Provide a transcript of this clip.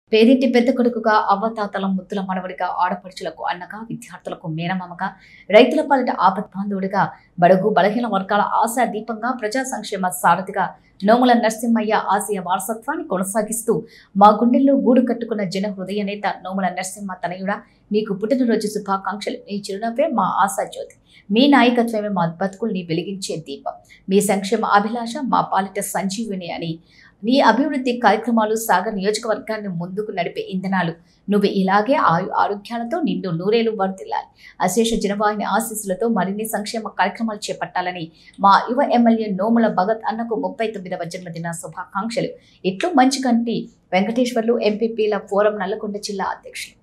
పేదింటి పెద్ద కొడుకుగా అవ్వతాతల ముద్దుల మనవడిగా ఆడపడుచులకు అన్నగా విద్యార్థులకు మేనమామగా రైతుల పాలిట ఆపద్బాంధవుడిగా బడుగు బలహీన వర్గాల ఆశా దీపంగా ప్రజా సంక్షేమ సారథిగా నోముల నరసింహయ్య ఆశయ వారసత్వాన్ని కొనసాగిస్తూ మా గుండెల్లో గూడు కట్టుకున్న జన హృదయ నేత నోముల నరసింహ తనయుడ మీకు పుట్టినరోజు శుభాకాంక్షలు మీ చిరునవ్వే మా ఆశా జ్యోతి మీ నాయకత్వమే మా బతుకుల్ని వెలిగించే దీపం మీ సంక్షేమ అభిలాష మా పాలిట సంజీవిని అని నీ అభివృద్ధి కార్యక్రమాలు సాగర్ నియోజకవర్గాన్ని ముందుకు నడిపే ఇంధనాలు నువ్వు ఇలాగే ఆయు ఆరోగ్యాలతో నిండు నూరేలు వర్తిల్లాలి అశేష జనవాహిని ఆశీస్సులతో మరిన్ని సంక్షేమ కార్యక్రమాలు చేపట్టాలని మా యువ ఎమ్మెల్యే నోముల భగత్ అన్నకు ముప్పై తొమ్మిదవ జన్మదిన శుభాకాంక్షలు ఇట్లు మంచి కంటి వెంకటేశ్వర్లు ఎంపీపీల ఫోరం నల్లగొండ జిల్లా అధ్యక్షులు